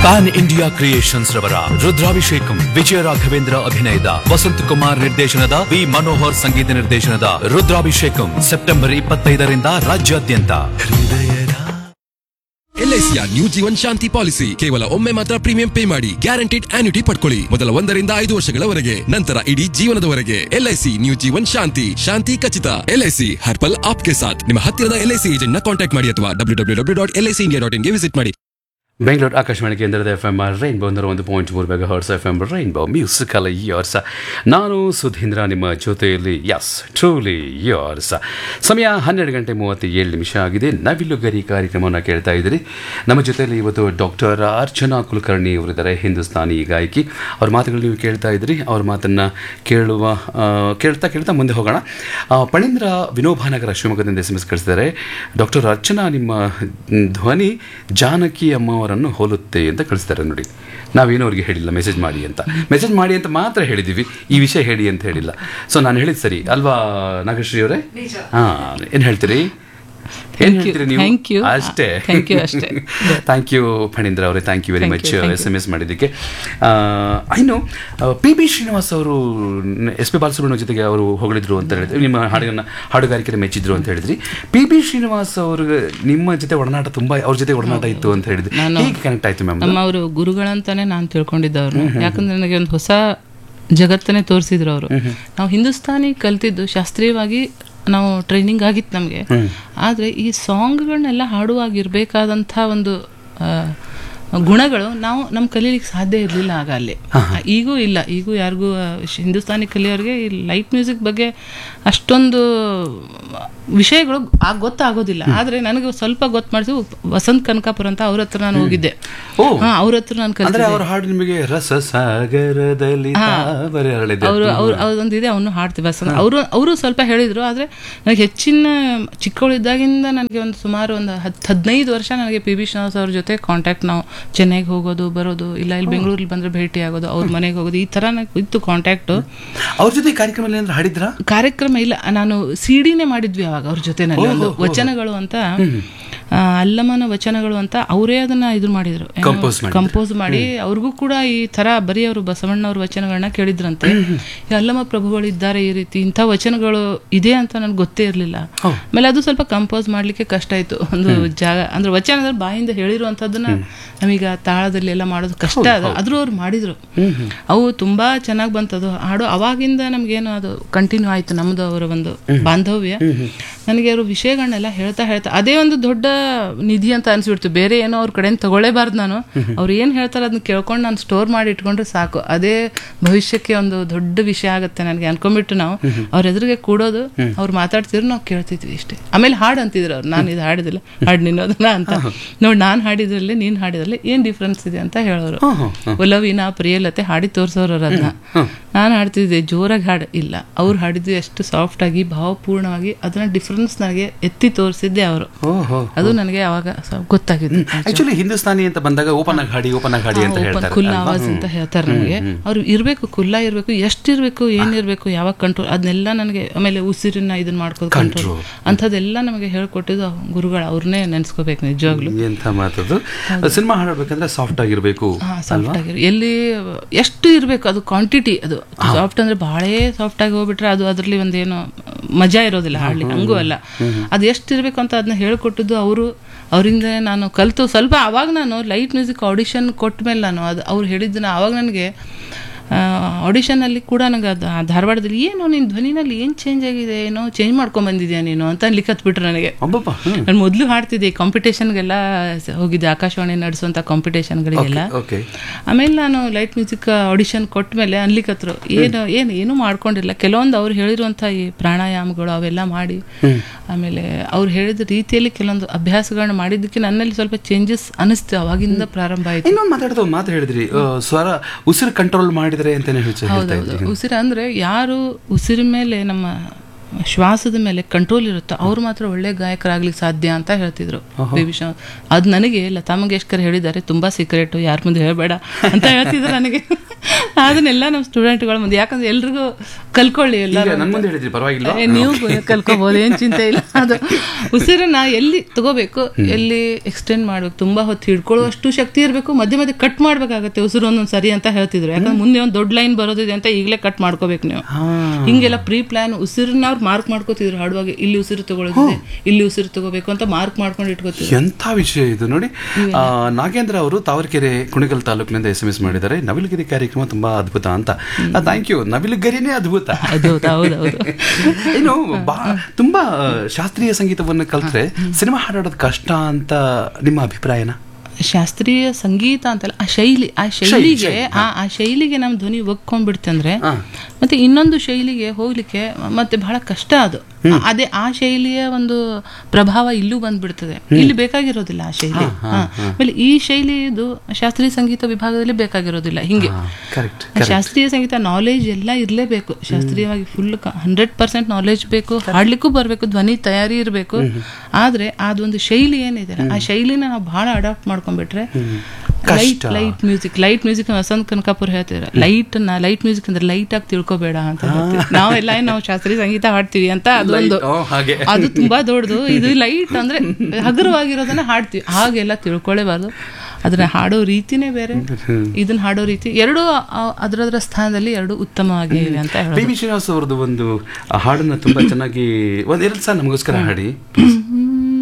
PAN India creations ರವರ ರುದ್ರಾಭಿಷೇಕಂ ವಿಜಯ ರಾಘವೇಂದ್ರ ಅಭಿನಯದ ವಸಂತ್ ಕುಮಾರ್ ನಿರ್ದೇಶನದ ವಿ ಮನೋಹರ್ ಸಂಗೀತ ನಿರ್ದೇಶನದ ರುದ್ರಾಭಿಷೇಕಂ ಸೆಪ್ಟೆಂಬರ್ ಇಪ್ಪತ್ತೈದರಿಂದ ರಾಜ್ಯಾದ್ಯಂತ ಎಲ್ಐಸಿಯ ನ್ಯೂ ಜೀವನ್ ಶಾಂತಿ ಪಾಲಿಸಿ ಕೇವಲ ಒಮ್ಮೆ ಮಾತ್ರ ಪ್ರೀಮಿಯಂ ಪೇ ಮಾಡಿ ಗ್ಯಾರಂಟಿಡ್ ಆನ್ಯುಟಿ ಪಡ್ಕೊಳ್ಳಿ ಮೊದಲ ಒಂದರಿಂದ ಐದು ವರ್ಷಗಳವರೆಗೆ ನಂತರ ಇಡೀ ಜೀವನದವರೆಗೆ ಎಲ್ಐಸಿ ನ್ಯೂ ಜೀವನ್ ಶಾಂತಿ ಶಾಂತಿ ಖಚಿತ ಎಲ್ಐಸಿ ಹರ್ಪಲ್ ಆಪ್ಗೆ ಸಾಥ್ ನಿಮ್ಮ ಹತ್ತಿರದ ಎಲ್ಐಸಿ ಏಜೆಂಟ್ ನ ಕಾಂಟ್ಯಾಕ್ಟ್ ಮಾಡಿ ಅಥವಾ W W W dot LIC India dot ಇನ್ಗೆ ವಿಸಿಟ್ ಮಾಡಿ ಬೆಂಗಳೂರು ಆಕಾಶವಾಣಿ ಕೇಂದ್ರದ ಎಫ್ ಎಮ್ ರೈನ್ಬೋ ನೂರ ಒಂದು ಪಾಯಿಂಟ್ ಮೂರು megahertz F M rainbow musical years ನಾನು ಸುಧೀಂದ್ರ ನಿಮ್ಮ ಜೊತೆಯಲ್ಲಿ ಎಸ್ ಟ್ರೂಲಿ ಇಯರ್ಸ್ ಸಮಯ ಹನ್ನೆರಡು ಗಂಟೆ ಮೂವತ್ತ ಏಳು ನಿಮಿಷ ಆಗಿದೆ ನವಿಲುಗರಿ ಕಾರ್ಯಕ್ರಮವನ್ನು ಕೇಳ್ತಾ ಇದ್ದೀರಿ ನಮ್ಮ ಜೊತೆಯಲ್ಲಿ ಇವತ್ತು ಡಾಕ್ಟರ್ ಅರ್ಚನಾ ಕುಲಕರ್ಣಿ ಅವರಿದ್ದಾರೆ ಹಿಂದೂಸ್ತಾನಿ ಗಾಯಕಿ ಅವ್ರ ಮಾತುಗಳು ನೀವು ಕೇಳ್ತಾ ಇದ್ದೀರಿ ಅವ್ರ ಮಾತನ್ನು ಕೇಳುವ ಆ, ಕೇಳ್ತಾ ಕೇಳ್ತಾ ಮುಂದೆ ಹೋಗೋಣ ಆ, ಪಣೀಂದ್ರ ವಿನೋಬಾನಗರ ಶಿವಮೊಗ್ಗದಿಂದ ಎಸ್ ಎಮ್ ಎಸ್ ಕಳಿಸಿದ್ದಾರೆ ಡಾಕ್ಟರ್ ಅರ್ಚನಾ ನಿಮ್ಮ ಧ್ವನಿ ಜಾನಕಿ ಅಮ್ಮ ಅವರನ್ನು ಹೋಲುತ್ತೆ ಅಂತ ಕಳಿಸ್ತಾರೆ ನೋಡಿ ನಾವೇನು ಅವ್ರಿಗೆ ಹೇಳಿಲ್ಲ ಮೆಸೇಜ್ ಮಾಡಿ ಅಂತ ಮೆಸೇಜ್ ಮಾಡಿ ಅಂತ ಮಾತ್ರ ಹೇಳಿದ್ದೀವಿ ಈ ವಿಷಯ ಹೇಳಿ ಅಂತ ಹೇಳಿಲ್ಲ ಸೊ ನಾನು ಹೇಳಿದ್ ಸರಿ ಅಲ್ವಾ ನಾಗಶ್ರೀ ಅವರೇ ಹಾಂ ಏನು ಹೇಳ್ತೀರಿ ಏನ್ Thank you. ಹೇಳ್ತೀರಿ ನೀವು Thank you. ಅಷ್ಟೇ Thank you ಅಷ್ಟೇ. ಥ್ಯಾಂಕ್ ಯು ಫಣೀಂದ್ರ ಅವರೇ thank you very Thank much you, thank S M S ಮಾಡಿದ್ದಕ್ಕೆ ಇನ್ನು ಪಿ ಬಿ ಶ್ರೀನಿವಾಸ್ ಅವರು ಎಸ್ ಪಿ ಬಾಲಸುಬ್ರಹ್ಮಣ್ಯ ಜೊತೆಗೆ ಅವರು ಹೊಗಳಿದ್ರು ಅಂತ ಹೇಳಿದ್ರು ನಿಮ್ಮ ಹಾಡಿನ ಹಾಡುಗಾರಿಕೆ ಮೆಚ್ಚಿದ್ರು ಅಂತ ಹೇಳಿದ್ರಿ ಪಿ ಬಿ ಶ್ರೀನಿವಾಸ್ ಅವರು ನಿಮ್ಮ ಜೊತೆ ಒಡನಾಟ ತುಂಬಾ ಅವ್ರ ಜೊತೆ ಒಡನಾಟ ಇತ್ತು ಅಂತ ಹೇಳಿದ್ರಿ ನಾನು- ಹೇಗೆ ಕನೆಕ್ಟ್ ಆಯ್ತು ಮ್ಯಾಮ್ ನಮ್ಮ ಅವರು ಗುರುಗಳಂತಾನೆ ನಾನು ತಿಳ್ಕೊಂಡಿದ್ದವ್ರು ಯಾಕಂದ್ರೆ ನನಗೆ ಒಂದು ಹೊಸ ಜಗತ್ತನ್ನೇ ತೋರಿಸಿದ್ರು ಅವರು ನಾವು ಹಿಂದೂಸ್ತಾನಿ ಕಲ್ತಿದ್ದು ಶಾಸ್ತ್ರೀಯವಾಗಿ ನಾವು ಟ್ರೈನಿಂಗ್ ಆಗಿತ್ತು ನಮಗೆ ಆದರೆ ಈ ಸಾಂಗ್ಗಳನ್ನೆಲ್ಲ ಹಾಡುವಾಗಿರ್ಬೇಕಾದಂಥ ಒಂದು ಆ, ಗುಣಗಳು ನಾವು ನಮ್ಮ ಕಲೀಲಿಕ್ಕೆ ಸಾಧ್ಯ ಇರಲಿಲ್ಲ ಆಗ ಅಲ್ಲಿ ಈಗೂ ಇಲ್ಲ ಈಗೂ ಯಾರಿಗೂ ಆ, ಶ್- ಹಿಂದೂಸ್ತಾನಿ ಕಲಿಯೋರಿಗೆ ಈ ಲೈಟ್ ಮ್ಯೂಸಿಕ್ ಬಗ್ಗೆ ಅಷ್ಟೊಂದು ವಿಷಯಗಳು ಆಗ ಗೊತ್ತಾಗೋದಿಲ್ಲ ಆದರೆ ನನಗೆ ಸ್ವಲ್ಪ ಗೊತ್ತು ಮಾಡಿಸಿ ವಸಂತ್ ಕನಕಾಪುರ ಅಂತ ಅವ್ರ ಹತ್ರ ನಾನು ಹೋಗಿದ್ದೆ ಓ. ಹಾ ಅವ್ರ ಹತ್ರ ನಾನು ಅಂದ್ರೆ ಕಲಿತಿದ್ದೆ ಅವ್ರ ಹಾಡು ನಿಮಗೆ ರಸ ಸಾಗರದಲ್ಲಿ ತಾವರೆ ಹರಳಿದೆ ಅವರು ಅವ್ರು ಅದೊಂದಿದೆ ಅವನು ಹಾಡ್ತೀವಿ ವಸಂತ ಅವರು ಅವರು ಸ್ವಲ್ಪ ಹೇಳಿದ್ರು ಆದರೆ ನನಗೆ ಹೆಚ್ಚಿನ ಚಿಕ್ಕವಳಿದ್ದಾಗಿಂದ ನನಗೆ ಒಂದು ಸುಮಾರು ಒಂದು ಹತ್ತು ಹದಿನೈದು ವರ್ಷ ನನಗೆ ಪಿ ಬಿ ಶ್ರೀನಿವಾಸ್ ಅವ್ರ ಜೊತೆ ಕಾಂಟ್ಯಾಕ್ಟ್ ನಾವು ಚೆನ್ನೈಗೆ ಹೋಗೋದು ಬರೋದು ಇಲ್ಲ ಇಲ್ಲಿ ಬೆಂಗಳೂರಲ್ಲಿ ಬಂದರೆ ಭೇಟಿ ಆಗೋದು ಅವ್ರ ಮನೆಗೆ ಹೋಗೋದು ಈ ಥರ ನನಗೆ ಇತ್ತು ಕಾಂಟ್ಯಾಕ್ಟು ಅವ್ರ ಜೊತೆ ಈ ಕಾರ್ಯಕ್ರಮದಲ್ಲಿ ಏನಾದ್ರು ಹಾಡಿದ್ರಾ ಕಾರ್ಯಕ್ರಮ ಇಲ್ಲ ನಾನು ಸಿಡಿನೇ ಮಾಡಿದ್ವಿ ಅವಾಗ ಅವ್ರ ಜೊತೆನಲ್ಲಿ ಒಂದು ವಚನಗಳು ಅಂತ ಆ, ಅಲ್ಲಮನ ವಚನಗಳು ಅಂತ ಅವರೇ ಅದನ್ನ ಇದು ಮಾಡಿದ್ರು ಏನು, Compose ಮಾಡಿದ್ರು. ಕಂಪೋಸ್ ಮಾಡಿ ಅವ್ರಿಗೂ ಕೂಡ ಈ ತರ ಬರೀ ಅವರು ಬಸವಣ್ಣವ್ರ ವಚನಗಳನ್ನ ಕೇಳಿದ್ರಂತೆ ಈ ಅಲ್ಲಮ ಪ್ರಭುಗಳು ಇದ್ದಾರೆ ಈ ರೀತಿ ಇಂಥ ವಚನಗಳು ಇದೆ ಅಂತ ನನ್ಗೆ ಗೊತ್ತೇ ಇರಲಿಲ್ಲ ಆಮೇಲೆ ಅದು ಸ್ವಲ್ಪ ಕಂಪೋಸ್ ಮಾಡ್ಲಿಕ್ಕೆ ಕಷ್ಟ ಆಯ್ತು ಒಂದು ಜಾಗ ಅಂದ್ರೆ ವಚನದಲ್ಲಿ ಬಾಯಿಂದ ಹೇಳಿರುವಂಥದ್ದನ್ನ ನಮೀಗ ತಾಳದಲ್ಲಿ ಎಲ್ಲ ಮಾಡೋದು ಕಷ್ಟ ಅದು ಆದ್ರೂ ಅವ್ರು ಮಾಡಿದ್ರು ಅವು ತುಂಬಾ ಚೆನ್ನಾಗಿ ಬಂತದು ಹಾಡು ಅವಾಗಿಂದ ನಮ್ಗೇನು ಅದು ಕಂಟಿನ್ಯೂ ಆಯ್ತು ನಮ್ದು ಅವರ ಒಂದು ಬಾಂಧವ್ಯ ನನಗೆ ಅವರು ವಿಷಯಗಳನ್ನೆಲ್ಲ ಹೇಳ್ತಾ ಹೇಳ್ತಾ ಅದೇ ಒಂದು ದೊಡ್ಡ ನಿಧಿ ಅಂತ ಅನ್ಸ್ಬಿಡ್ತು ಬೇರೆ ಏನೋ ಅವ್ರ ಕಡೆಯಿಂದ ತಗೊಳ್ಳೇಬಾರ್ದು ನಾನು ಅವ್ರು ಏನು ಹೇಳ್ತಾರೆ ಅದನ್ನ ಕೇಳ್ಕೊಂಡು ನಾನು ಸ್ಟೋರ್ ಮಾಡಿ ಇಟ್ಕೊಂಡ್ರೆ ಸಾಕು ಅದೇ ಭವಿಷ್ಯಕ್ಕೆ ಒಂದು ದೊಡ್ಡ ವಿಷಯ ಆಗುತ್ತೆ ನನಗೆ ಅನ್ಕೊಂಡ್ಬಿಟ್ಟು ನಾವು ಅವ್ರ ಎದುರಿಗೆ ಕೂಡೋದು ಅವ್ರು ಮಾತಾಡ್ತಿದ್ರು ನಾವು ಕೇಳ್ತಿದ್ವಿ ಇಷ್ಟೇ ಆಮೇಲೆ ಹಾಡು ಅಂತಿದ್ರು ಅವ್ರು ನಾನು ಇದು ಹಾಡಿದಿಲ್ಲ ಹಾಡು ನಿನ್ನೋದನ್ನ ಅಂತ ನೋಡಿ ನಾನು ಹಾಡಿದ್ರಲ್ಲಿ ನೀನು ಹಾಡಿದ್ರಲ್ಲಿ ಏನ್ ಡಿಫ್ರೆನ್ಸ್ ಇದೆ ಅಂತ ಹೇಳೋರು ಒಲವಿನ ಪ್ರಿಯಲತೆ ಹಾಡಿ ತೋರ್ಸೋರು ಅವ್ರು ಅದನ್ನ ನಾನು ಹಾಡ್ತಿದ್ದೆ ಜೋರಾಗಿ ಹಾಡು ಇಲ್ಲ ಅವ್ರು ಹಾಡಿದ್ದು ಎಷ್ಟು ಸಾಫ್ಟ್ ಆಗಿ ಭಾವಪೂರ್ಣವಾಗಿ ಅದನ್ನ ಡಿಫ್ರೆನ್ಸ್ ನನಗೆ ಎತ್ತಿ ತೋರಿಸಿದ್ದೆ ಅವರು ಓಹೋ ಅದು ನನಗೆ ಅವಾಗ ಸ- ಗೊತ್ತಾಗಿದ್ದು ಆಕ್ಚುಲಿ ಹಿಂದೂಸ್ತಾನಿ ಅಂತ ಬಂದಾಗ ಓಪನ್ ಆಗಿ ಹಾಡಿ ಓಪನ್ ಆಗಿ ಹಾಡಿ ಅಂತ ಓಪನ್ ಹೇಳ್ತಾರೆ ಖುಲ್ಲ ಅಲ್ವಾ? ಆವಾಜ್ ಅಂತ ಹೇಳ್ತಾರೆ ನಮಗೆ ಅವ್ರು ಇರಬೇಕು ಖುಲ್ಲ ಇರಬೇಕು ಎಷ್ಟಿರಬೇಕು ಏನಿರಬೇಕು ಯಾವಾಗ ಕಂಟ್ರೋಲ್ ಅದನ್ನೆಲ್ಲ ನನಗೆ ಆಮೇಲೆ ಉಸಿರನ್ನ ಇದನ್ನ ಮಾಡ್ಕೋದು ಕಂಟ್ರೋಲ್ ಅಂಥದ್ದೆಲ್ಲ ನಮಗೆ ಹೇಳ್ಕೊಟ್ಟಿದ್ದು ಗುರುಗಳು ಅವ್ರನ್ನೇ ನೆನೆಸ್ಕೋಬೇಕು ನಿಜವಾಗ್ಲೂ ಎಂಥ ಮಾತದು ಸಿನಿಮಾ ಹಾಡಬೇಕಂದ್ರೆ ಸಾಫ್ಟ್ ಆಗಿರ್ಬೇಕು ಹಾ ಸಾಫ್ಟ್ ಆಗಿರೋ ಎಲ್ಲಿ ಎಷ್ಟು ಇರಬೇಕು ಅದು ಕ್ವಾಂಟಿಟಿ ಅದು ಸಾಫ್ಟ್ ಅಂದ್ರೆ ಬಹಳ ಸಾಫ್ಟ್ ಆಗಿ ಹೋಗ್ಬಿಟ್ರೆ ಅದು ಅದರಲ್ಲಿ ಒಂದೇನು ಮಜಾ ಇರೋದಿಲ್ಲ ಹಾಡ್ಲಿಕ್ಕೆ ಹಂಗೂ ಅಲ್ಲ ಅದು ಎಷ್ಟು ಇರಬೇಕು ಅಂತ ಅದನ್ನ ಹೇಳ್ಕೊಟ್ಟಿದ್ದು ಅವರು ಅವರಿಂದ ನಾನು ಕಲಿತು ಸ್ವಲ್ಪ ಅವಾಗ ನಾನು ಲೈಟ್ ಮ್ಯೂಸಿಕ್ ಆಡಿಷನ್ ಕೊಟ್ಟ ಮೇಲೆ ನಾನು ಅದು ಅವ್ರು ಹೇಳಿದ್ದನ್ನ ಅವಾಗ ನನಗೆ ಆಡಿಷನಲ್ಲಿ ಕೂಡ ನನಗೆ ಅದು ಆ ಧಾರವಾಡದಲ್ಲಿ ಏನು ನಿನ್ನ ಧ್ವನಿನಲ್ಲಿ ಏನು ಚೇಂಜ್ ಆಗಿದೆ ಏನೋ ಚೇಂಜ್ ಮಾಡ್ಕೊಂಡ್ ಬಂದಿದ್ಯಾ ನೀನು ಅಂತ ಲಿಖತ್ಬಿಟ್ರು ನನಗೆ ಅಬ್ಬಬ್ಬ ಹ್ಮ್ ನಾನು ಮೊದಲು ಹಾಡ್ತಿದ್ದೆ ಕಾಂಪಿಟೇಷನ್ಗೆಲ್ಲ ಹೋಗಿದ್ದೆ ಆಕಾಶವಾಣಿ ನಡೆಸುವಂಥ ಕಾಂಪಿಟೇಷನ್ಗಳಿಗೆಲ್ಲ ಓಕೆ ಆಮೇಲೆ ನಾನು ಲೈಟ್ ಮ್ಯೂಸಿಕ್ ಆಡಿಷನ್ ಕೊಟ್ಟ ಮೇಲೆ ಅನ್ಲಿಕ್ಕತ್ರು ಏನು ಏನು ಏನೂ ಮಾಡ್ಕೊಂಡಿಲ್ಲ ಕೆಲವೊಂದು ಅವ್ರು ಹೇಳಿರುವಂಥ ಈ ಪ್ರಾಣಾಯಾಮಗಳು ಅವೆಲ್ಲ ಮಾಡಿ ಆಮೇಲೆ ಅವ್ರು ಹೇಳಿದ ರೀತಿಯಲ್ಲಿ ಕೆಲವೊಂದು ಅಭ್ಯಾಸಗಳನ್ನ ಮಾಡಿದ್ದಕ್ಕೆ ನನ್ನಲ್ಲಿ ಸ್ವಲ್ಪ ಚೇಂಜಸ್ ಅನಿಸ್ತು ಅವಾಗಿಂದ ಪ್ರಾರಂಭ ಆಯ್ತು ಇನ್ನೊಂದು ಮಾತಾಡೋದು ಒಂದು ಮಾತು ಹೇಳಿದ್ರಿ ಆ, ಸ್ವರ ಉಸಿರು ಕಂಟ್ರೋಲ್ ಮಾಡಿದ್ರೆ ಅಂತಾನೆ ಹೇಳ್ತಾ ಹೇಳ್ತಾ ಇದ್ರಿ ಹೌದೌದು ಉಸಿರು ಅಂದ್ರೆ ಯಾರು ಉಸಿರ ಮೇಲೆ ನಮ್ಮ ಶ್ವಾಸದ ಮೇಲೆ ಕಂಟ್ರೋಲ್ ಇರುತ್ತೋ ಅವ್ರು ಮಾತ್ರ ಒಳ್ಳೆ ಗಾಯಕರಾಗ್ಲಿಕ್ಕೆ ಸಾಧ್ಯ ಅಂತ ಹೇಳ್ತಿದ್ರು ಬೇಬಿ ಶ್ರೀನಿವಾಸ್ ಅದು ನನಗೆ ಲತಾ ಮಂಗೇಶ್ಕರ್ ಹೇಳಿದ್ದಾರೆ ತುಂಬಾ ಸೀಕ್ರೆಟ್ ಯಾರ ಮುಂದೆ ಹೇಳಬೇಡ ಅಂತ ಹೇಳ್ತಿದ್ರು ನನಗೆ ಅದನ್ನೆಲ್ಲ ನಮ್ಮ ಸ್ಟೂಡೆಂಟ್ಗಳ ಮುಂದೆ ಯಾಕಂದ್ರೆ ಎಲ್ರಿಗೂ ಕಲ್ಕೊಳ್ಳಿ ಎಲ್ಲ ಈಗ ನನ್ ಮುಂದೆ ಹೇಳಿದ್ರಿ ಪರವಾಗಿಲ್ಲ ಏ, ನೀವು ಕಲ್ಕೋಬಹುದು ಏನ್ ಚಿಂತೆ ಇಲ್ಲ ಅದು ಉಸಿರನ್ನ ಎಲ್ಲಿ ತಗೋಬೇಕು ಎಲ್ಲಿ ಎಕ್ಸ್ಟೆಂಡ್ ಮಾಡ್ಬೇಕು ತುಂಬಾ ಹೊತ್ತು ಹಿಡ್ಕೊಳ್ಳುವಷ್ಟು ಶಕ್ತಿ ಇರಬೇಕು ಮಧ್ಯೆ ಮಧ್ಯೆ ಕಟ್ ಮಾಡ್ಬೇಕಾಗತ್ತೆ ಉಸಿರು ಒಂದೊಂದ್ ಸರಿ ಅಂತ ಹೇಳ್ತಿದ್ರು ಯಾಕಂದ್ರೆ ಮುಂದೆ ಒಂದು ದೊಡ್ಡ ಲೈನ್ ಬರೋದಿದೆ ಅಂತ ಈಗಲೇ ಕಟ್ ಮಾಡ್ಕೋಬೇಕು ನೀವು ಹಿಂಗೆಲ್ಲ ಪ್ರೀ ಪ್ಲಾನ್ ಉಸಿರನ್ನ ಅವ್ರು ಮಾರ್ಕ್ ಮಾಡ್ಕೋತಿದ್ರು ಹಾಡುವಾಗ ಇಲ್ಲಿ ಉಸಿರು ತಗೊಳ್ಳೋದಿದೆ ಇಲ್ಲಿ ಉಸಿರು ತಗೋಬೇಕು ಅಂತ ಮಾರ್ಕ್ ಮಾಡ್ಕೊಂಡು ಇಟ್ಕೋತಿದ್ರು ಎಂಥ ವಿಷಯ ಇದು ನೋಡಿ ಆ, ನಾಗೇಂದ್ರ ಅವರು ತಾವರೆಕೆರೆ ಕುಣಿಗಲ್ ತಾಲೂಕಿನಿಂದ ಎಸ್ ಎಂ ಎಸ್ ಮಾಡಿದ್ದಾರೆ ನವಿಲುಗಿರಿ ಕಾರ್ಯಕ್ರಮ ತುಂಬಾ ಅದ್ಭುತ ಅಂತ ಥ್ಯಾಂಕ್ ಯು ನವಿಲುಗರಿನೇ ಅದ್ಭುತ ಹೌದು ಹೌದು ಹೌದು ಇನ್ನು ಬಾ ತುಂಬಾ ಶಾಸ್ತ್ರೀಯ ಸಂಗೀತವನ್ನು ಕಲ್ತ್ರೆ ಸಿನಿಮಾ ಹಾಡೋದು ಕಷ್ಟ ಅಂತ ನಿಮ್ಮ ಅಭಿಪ್ರಾಯನ ಶಾಸ್ತ್ರೀಯ ಸಂಗೀತ ಅಂತಲ್ಲ ಆ ಶೈಲಿ ಆ ಶೈಲಿಗೆ ಆ ಆ ಶೈಲಿಗೆ ನಮ್ಮ ಧ್ವನಿ ಒಗ್ಕೊಂಡ್ಬಿಡ್ತೆ ಅಂದ್ರೆ ಮತ್ತೆ ಇನ್ನೊಂದು ಶೈಲಿಗೆ ಹೋಗ್ಲಿಕ್ಕೆ ಮತ್ತೆ ಬಹಳ ಕಷ್ಟ ಅದು ಅದೇ ಆ ಶೈಲಿಯ ಒಂದು ಪ್ರಭಾವ ಇಲ್ಲೂ ಬಂದ್ಬಿಡ್ತದೆ ಇಲ್ಲಿ ಬೇಕಾಗಿರೋದಿಲ್ಲ ಆ ಶೈಲಿ ಹಾ. ಆಮೇಲೆ ಈ ಶೈಲಿ ಇದು ಶಾಸ್ತ್ರೀಯ ಸಂಗೀತ ವಿಭಾಗದಲ್ಲಿ ಬೇಕಾಗಿರೋದಿಲ್ಲ ಹಿಂಗೆ ಕರೆಕ್ಟ್ ಶಾಸ್ತ್ರೀಯ ಸಂಗೀತ ನಾಲೆಜ್ ಎಲ್ಲ ಇರಲೇಬೇಕು ಶಾಸ್ತ್ರೀಯವಾಗಿ ಫುಲ್ ಹಂಡ್ರೆಡ್ ಪರ್ಸೆಂಟ್ ನಾಲೆಜ್ ಬೇಕು ಹಾಡ್ಲಿಕ್ಕೂ ಬರಬೇಕು ಧ್ವನಿ ತಯಾರಿ ಇರಬೇಕು ಆದ್ರೆ ಅದೊಂದು ಶೈಲಿ ಏನಿದೆ ಆ ಶೈಲಿನ ನಾವು ಬಹಳ ಅಡಾಪ್ಟ್ ಮಾಡ್ಕೊಂಡ್ಬಿಟ್ರೆ light light music light music Vasanth Kanakapur ಹೇಳ್ತಿದ್ರು ಲೈಟ್ ನ ಲೈಟ್ ಮ್ಯೂಸಿಕ್ ಅಂದ್ರೆ ಲೈಟ್ ಆಗಿ ತಿಳ್ಕೊಬೇಡ ಅಂತ ಹೇಳ್ತಿದ್ರು. ನಾವೆಲ್ಲ ಏನ್ ನಾವು ಶಾಸ್ತ್ರೀಯ ಸಂಗೀತ ಹಾಡ್ತೀವಿ ಅಂತ ಅದೊಂದು ಓ, ಹಾಗೆ. ಅದು ತುಂಬಾ ದೊಡ್ಡದು ಇದು ಲೈಟ್ ಅಂದ್ರೆ ಹಗುರವಾಗಿರೋದನ್ನ ಹಾಡ್ತೀವಿ ಹಾಗೆಲ್ಲ ತಿಳ್ಕೊಳ್ಳೇಬಾರ್ದು ಅದನ್ನ ಹಾಡೋ ರೀತಿನೇ ಬೇರೆ ಇದನ್ನ ಹಾಡೋ ರೀತಿ ಎರಡು ಅದರದ್ರ ಸ್ಥಾನದಲ್ಲಿ ಎರಡು ಉತ್ತಮವಾಗಿ ಇವೆ ಅಂತ ಪಿ ಹೇಳೋದು ವಿ ಶ್ರೀನಿವಾಸ್ ಅವ್ರದ್ದು ಒಂದು ಆ ಹಾಡನ್ನ ತುಂಬಾ ಚೆನ್ನಾಗಿ ಒಂದ್ ಎರಡು ಸಲ ನಮಗೋಸ್ಕರ ಹಾಡಿ please.